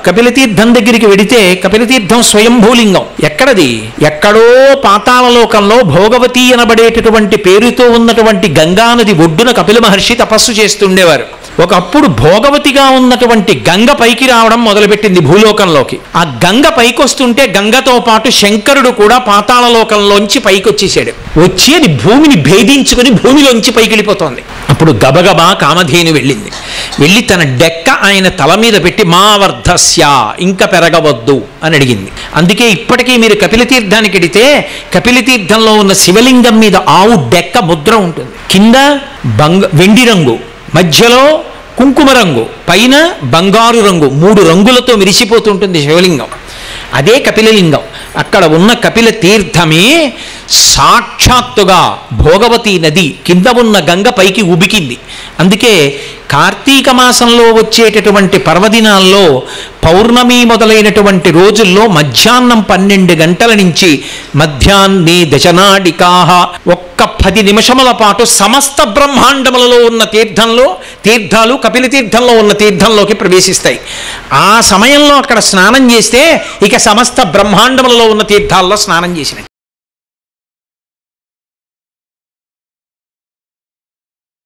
కపిలతీర్థం దగ్గరికి వెడితే కపిలతీర్థం స్వయంభూలింగం ఎక్కడది ఎక్కడో పాతాళలోకంలో భోగవతి అనబడేటటువంటి పేరుతో ఉన్నటువంటి గంగానది ఒడ్డున కపిల మహర్షి తపస్సు చేస్తుండేవారు ఒకప్పుడు భోగవతిగా ఉన్నటువంటి గంగ పైకి రావడం మొదలుపెట్టింది భూలోకంలోకి ఆ గంగ పైకొస్తుంటే గంగతో పాటు శంకరుడు కూడా పాతాళలోకంలోంచి పైకి వచ్చేసాడు వచ్చి అది భూమిని భేదించుకుని భూమిలోంచి పైకి వెళ్ళిపోతోంది అప్పుడు గబగబా కామధేను వెళ్ళింది వెళ్ళి తన డెక్క ఆయన తల మీద పెట్టి మా వర్ధస్య ఇంకా పెరగవద్దు అని అడిగింది అందుకే ఇప్పటికీ మీరు కపిలతీర్థానికి వెడితే కపిలతీర్థంలో ఉన్న శివలింగం మీద ఆవు డెక్క ముద్ర ఉంటుంది కింద బంగ వెండి రంగు మధ్యలో కుంకుమ రంగు పైన బంగారు రంగు మూడు రంగులతో మెరిసిపోతుంటుంది శివలింగం అదే కపిలలింగం అక్కడ ఉన్న కపిల తీర్థమే సాక్షాత్తుగా భోగవతి నది కింద ఉన్న గంగ పైకి ఉబికింది అందుకే కార్తీక మాసంలో వచ్చేటటువంటి పర్వదినాల్లో పౌర్ణమి మొదలైనటువంటి రోజుల్లో మధ్యాహ్నం పన్నెండు గంటల నుంచి మధ్యాహ్నే దశనాడికాహ ఒక్క పది నిమిషముల పాటు సమస్త బ్రహ్మాండములలో ఉన్న తీర్థంలో తీర్థాలు కపిల తీర్థంలో ఉన్న తీర్థంలోకి ప్రవేశిస్తాయి ఆ సమయంలో అక్కడ స్నానం చేస్తే ఇక సమస్త బ్రహ్మాండములలో ఉన్న తీర్థాల్లో స్నానం చేసినాయి